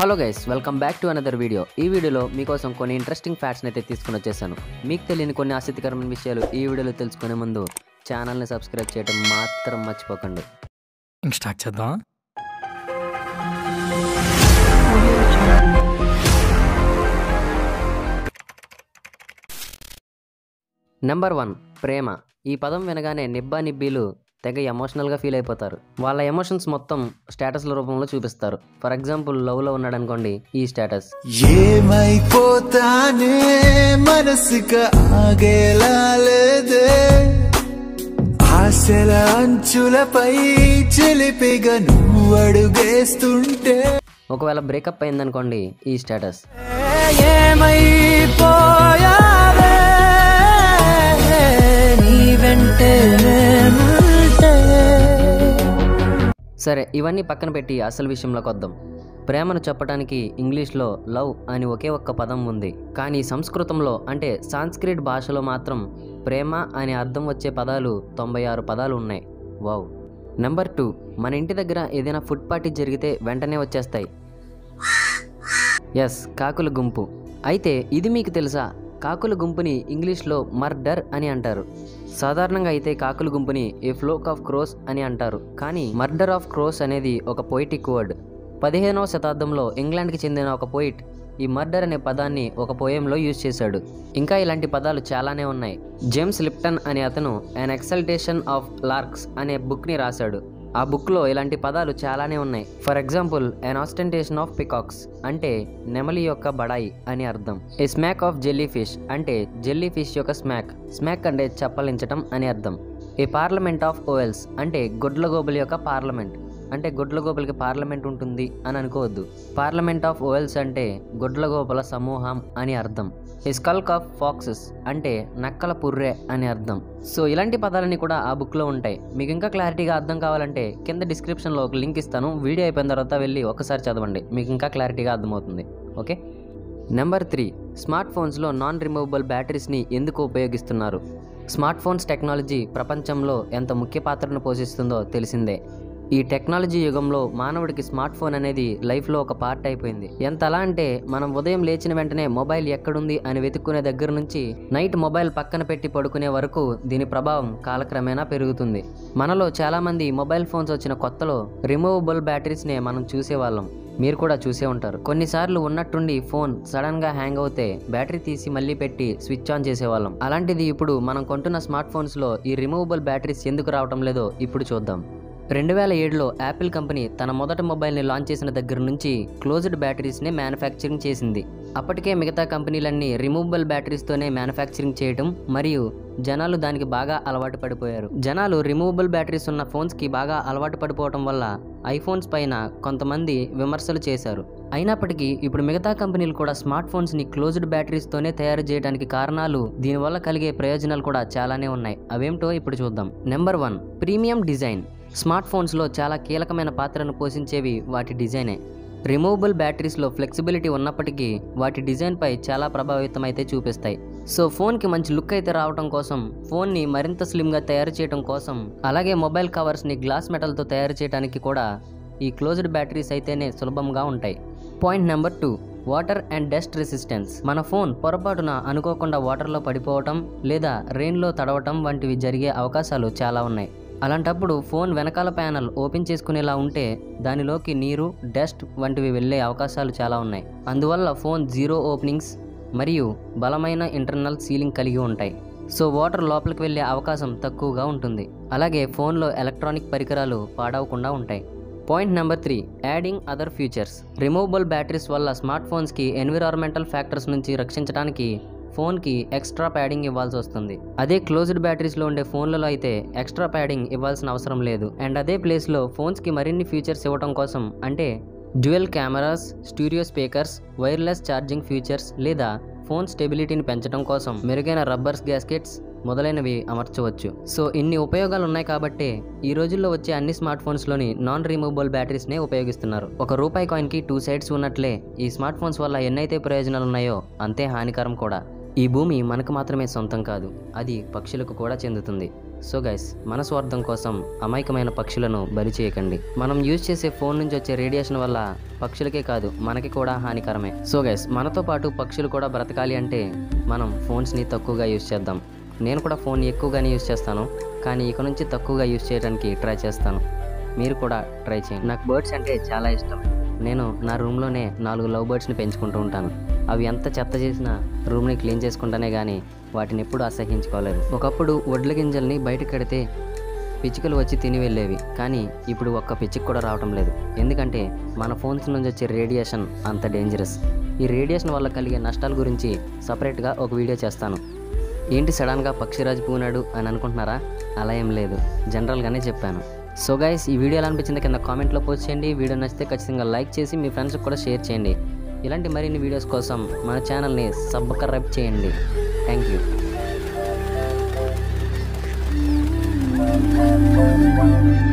hello guys welcome back to another video ఈ వీడియోలో మీకోసం కొన్ని ఇంట్రెస్టింగ్ ఫ్యాక్ట్స్ని అయితే తీసుకుని వచ్చేసాను మీకు తెలియని కొన్ని ఆసక్తికరమైన విషయాలు ఈ వీడియోలో తెలుసుకునే ముందు ఛానల్ని సబ్స్క్రైబ్ చేయడం మాత్రం మర్చిపోకండి ఇంక స్టార్ట్ చేద్దాం నెంబర్ వన్ ప్రేమ ఈ పదం వినగానే నిబ్బా నిబ్బీలు తెగ ఎమోషనల్గా ఫీల్ అయిపోతారు వాళ్ళ ఎమోషన్స్ మొత్తం స్టేటస్ల రూపంలో చూపిస్తారు ఫర్ ఎగ్జాంపుల్ లవ్లో ఉన్నాడు అనుకోండి ఈ స్టేటస్ ఏమైపోతానే మనసుకు ఆగేలా లేదే ఆశల అంచులపై చిలిపిగా నువ్వు అడుగేస్తుంటే ఒకవేళ బ్రేకప్ అయిందనుకోండి ఈ స్టేటస్ ఏమైపోయావే నీ వెంటే నేనుంటే సరే ఇవన్నీ పక్కన పెట్టి అసలు విషయంలోకి వద్దాం ప్రేమను చెప్పడానికి ఇంగ్లీష్లో లవ్ అని ఒకే ఒక్క పదం ఉంది కానీ సంస్కృతంలో అంటే సాంస్క్రిట్ భాషలో మాత్రం ప్రేమ అని అర్థం వచ్చే పదాలు తొంభై ఆరు పదాలు ఉన్నాయి వావ్ నెంబర్ టూ మన ఇంటి దగ్గర ఏదైనా ఫుడ్ పార్టీ జరిగితే వెంటనే వచ్చేస్తాయి ఎస్ కాకుల గుంపు అయితే ఇది మీకు తెలుసా కాకుల గుంపుని ఇంగ్లీష్లో మర్డర్ అని అంటారు సాధారణంగా అయితే కాకుల గుంపుని ఏ ఫ్లోక్ ఆఫ్ క్రోస్ అని అంటారు కానీ మర్డర్ ఆఫ్ క్రోస్ అనేది ఒక పొయిటిక్ వర్డ్ పదిహేనవ శతాబ్దంలో ఇంగ్లాండ్కి చెందిన ఒక పోయిట్ ఈ మర్డర్ అనే పదాన్ని ఒక పోయంలో యూజ్ చేశాడు ఇంకా ఇలాంటి పదాలు చాలానే ఉన్నాయి జేమ్స్ లిప్టన్ అనే అతను అన్ ఎక్సల్టేషన్ ఆఫ్ లార్క్స్ అనే బుక్ని రాశాడు ఆ బుక్లో ఇలాంటి పదాలు చాలానే ఉన్నాయి for example an ostentation of peacocks అంటే నెమలి యొక్క బడాయి అని అర్థం a smack of jellyfish అంటే జెల్లీ ఫిష్ యొక్క స్మాక్ స్మాక్ అంటే చప్పలించటం అని అర్థం ఏ పార్లమెంట్ ఆఫ్ ఓవెల్స్ అంటే గుడ్లగోబుల యొక్క పార్లమెంట్ అంటే గుడ్లగోపులకి పార్లమెంట్ ఉంటుంది అని అనుకోవద్దు పార్లమెంట్ ఆఫ్ ఓవెల్స్ అంటే గుడ్లగోపుల సమూహం అని అర్థం ఏ స్కల్క్ ఆఫ్ ఫాక్సెస్ అంటే నక్కల పుర్రె అని అర్థం సో ఇలాంటి పదాలన్నీ కూడా ఆ బుక్లో ఉంటాయి మీకు ఇంకా క్లారిటీగా అర్థం కావాలంటే కింద డిస్క్రిప్షన్లో ఒక లింక్ ఇస్తాను వీడియో అయిపోయిన తర్వాత వెళ్ళి ఒకసారి చదవండి మీకు ఇంకా క్లారిటీగా అర్థమవుతుంది ఓకే నెంబర్ త్రీ స్మార్ట్ ఫోన్స్లో నాన్ రిమూవబుల్ బ్యాటరీస్ని ఎందుకు ఉపయోగిస్తున్నారు స్మార్ట్ ఫోన్స్ టెక్నాలజీ ప్రపంచంలో ఎంత ముఖ్య పాత్రను పోషిస్తుందో తెలిసిందే ఈ టెక్నాలజీ యుగంలో మానవుడికి స్మార్ట్ ఫోన్ అనేది లైఫ్లో ఒక పార్ట్ అయిపోయింది ఎంత అలా అంటే మనం ఉదయం లేచిన వెంటనే మొబైల్ ఎక్కడుంది అని వెతుక్కునే దగ్గర నుంచి నైట్ మొబైల్ పక్కన పెట్టి పడుకునే వరకు దీని ప్రభావం కాలక్రమేణా పెరుగుతుంది మనలో చాలామంది మొబైల్ ఫోన్స్ వచ్చిన కొత్తలో రిమూవబుల్ బ్యాటరీస్నే మనం చూసేవాళ్ళం మీరు కూడా చూసే ఉంటారు కొన్నిసార్లు ఉన్నట్టుండి ఫోన్ సడన్ గా హ్యాంగ్ అవుతే బ్యాటరీ తీసి మళ్ళీ పెట్టి స్విచ్ ఆన్ చేసేవాళ్ళం అలాంటిది ఇప్పుడు మనం కొంటున్న స్మార్ట్ ఫోన్స్ లో ఈ రిమూవబుల్ బ్యాటరీస్ ఎందుకు రావటం లేదో ఇప్పుడు చూద్దాం రెండు వేల ఏడులో యాపిల్ కంపెనీ తన మొదటి మొబైల్ని లాంచ్ చేసిన దగ్గర నుంచి క్లోజ్డ్ బ్యాటరీస్నే మ్యానుఫ్యాక్చరింగ్ చేసింది అప్పటికే మిగతా కంపెనీలన్నీ రిమూవబుల్ బ్యాటరీస్తోనే మ్యానుఫ్యాక్చరింగ్ చేయటం మరియు జనాలు దానికి బాగా అలవాటు పడిపోయారు జనాలు రిమూవబుల్ బ్యాటరీస్ ఉన్న ఫోన్స్కి బాగా అలవాటు పడిపోవటం వల్ల ఐఫోన్స్ పైన కొంతమంది విమర్శలు చేశారు అయినప్పటికీ ఇప్పుడు మిగతా కంపెనీలు కూడా స్మార్ట్ ఫోన్స్ని క్లోజ్డ్ బ్యాటరీస్తోనే తయారు చేయడానికి కారణాలు దీనివల్ల కలిగే ప్రయోజనాలు కూడా చాలానే ఉన్నాయి అవేమిటో ఇప్పుడు చూద్దాం number one premium design smart ఫోన్స్లో చాలా కీలకమైన పాత్రను పోషించేవి వాటి డిజైనే రిమూవబుల్ బ్యాటరీస్లో ఫ్లెక్సిబిలిటీ ఉన్నప్పటికీ వాటి డిజైన్పై చాలా ప్రభావితం అయితే చూపిస్తాయి సో ఫోన్కి మంచి లుక్ అయితే రావడం కోసం ఫోన్ని మరింత స్లిమ్గా తయారు చేయడం కోసం అలాగే మొబైల్ కవర్స్ని గ్లాస్ మెటల్తో తయారు చేయడానికి కూడా ఈ క్లోజ్డ్ బ్యాటరీస్ అయితేనే సులభంగా ఉంటాయి point number two water and dust resistance మన ఫోన్ పొరపాటున అనుకోకుండా వాటర్లో పడిపోవటం లేదా రెయిన్లో తడవటం వంటివి జరిగే అవకాశాలు చాలా ఉన్నాయి అలాంటప్పుడు ఫోన్ వెనకాల ప్యానల్ ఓపెన్ చేసుకునేలా ఉంటే దానిలోకి నీరు డస్ట్ వంటివి వెళ్ళే అవకాశాలు చాలా ఉన్నాయి అందువల్ల ఫోన్ జీరో ఓపెనింగ్స్ మరియు బలమైన ఇంటర్నల్ సీలింగ్ కలిగి ఉంటాయి సో వాటర్ లోపలికి వెళ్ళే అవకాశం తక్కువగా ఉంటుంది అలాగే ఫోన్లో ఎలక్ట్రానిక్ పరికరాలు పాడవకుండా ఉంటాయి point number three adding other features removable batteries వల్ల స్మార్ట్ ఫోన్స్కి ఎన్విరాన్మెంటల్ ఫ్యాక్టర్స్ నుంచి రక్షించడానికి ఫోన్కి ఎక్స్ట్రా ప్యాడింగ్ ఇవ్వాల్సి వస్తుంది అదే క్లోజ్డ్ బ్యాటరీస్లో ఉండే ఫోన్లలో అయితే ఎక్స్ట్రా ప్యాడింగ్ ఇవ్వాల్సిన అవసరం లేదు అండ్ అదే ప్లేస్లో ఫోన్స్కి మరిన్ని ఫీచర్స్ ఇవ్వడం కోసం అంటే dual cameras studio speakers wireless charging features లేదా ఫోన్ స్టెబిలిటీని పెంచడం కోసం మెరుగైన రబ్బర్స్ గ్యాస్కెట్స్ మొదలైనవి అమర్చవచ్చు సో ఇన్ని ఉపయోగాలు ఉన్నాయి కాబట్టి ఈ రోజుల్లో వచ్చే అన్ని స్మార్ట్ ఫోన్స్లోని నాన్ రిమూవబుల్ బ్యాటరీస్నే ఉపయోగిస్తున్నారు ఒక రూపాయి కాయిన్కి టూ సైడ్స్ ఉన్నట్లే ఈ స్మార్ట్ ఫోన్స్ వల్ల ఎన్నైతే ప్రయోజనాలు ఉన్నాయో అంతే హానికరం కూడా ఈ భూమి మనకు మాత్రమే సొంతం కాదు అది పక్షులకు కూడా చెందుతుంది సో గైస్ మన స్వార్థం కోసం అమాయకమైన పక్షులను బలి చేయకండి మనం యూజ్ చేసే ఫోన్ నుంచి వచ్చే రేడియేషన్ వల్ల పక్షులకే కాదు మనకి కూడా హానికరమే సో గైస్ మనతో పాటు పక్షులు కూడా బ్రతకాలి అంటే మనం ఫోన్స్ని తక్కువగా యూజ్ చేద్దాం నేను కూడా ఫోన్ ఎక్కువగానే యూజ్ చేస్తాను కానీ ఇక నుంచి తక్కువగా యూజ్ చేయడానికి ట్రై చేస్తాను మీరు కూడా ట్రై చేయండి నాకు బర్డ్స్ అంటే చాలా ఇష్టం నేను నా రూమ్లోనే నాలుగు లవ్ బర్డ్స్ని పెంచుకుంటూ ఉంటాను అవి ఎంత చెత్త చేసినా రూమ్ని క్లీన్ చేసుకుంటానే కానీ వాటిని ఎప్పుడూ అసహించుకోలేదు ఒకప్పుడు వడ్ల గింజల్ని బయటకు కడితే పిచ్చుకలు వచ్చి తిని వెళ్ళేవి కానీ ఇప్పుడు ఒక్క పిచ్చుక కూడా రావటం లేదు ఎందుకంటే మన ఫోన్స్ నుంచి వచ్చే రేడియేషన్ అంత డేంజరస్ ఈ రేడియేషన్ వల్ల కలిగే నష్టాల గురించి సపరేట్గా ఒక వీడియో చేస్తాను ఏంటి సడన్గా పక్షిరాజు పూనాడు అని అనుకుంటున్నారా అలా ఏం లేదు జనరల్గానే చెప్పాను సో గైస్ ఈ వీడియో ఎలా అనిపించింది కింద కామెంట్లో పోస్ట్ చేయండి వీడియో నచ్చితే ఖచ్చితంగా లైక్ చేసి మీ ఫ్రెండ్స్కి కూడా షేర్ చేయండి ఇలాంటి మరిన్ని వీడియోస్ కోసం మన ఛానల్ని సబ్స్క్రైబ్ చేయండి థ్యాంక్ యూ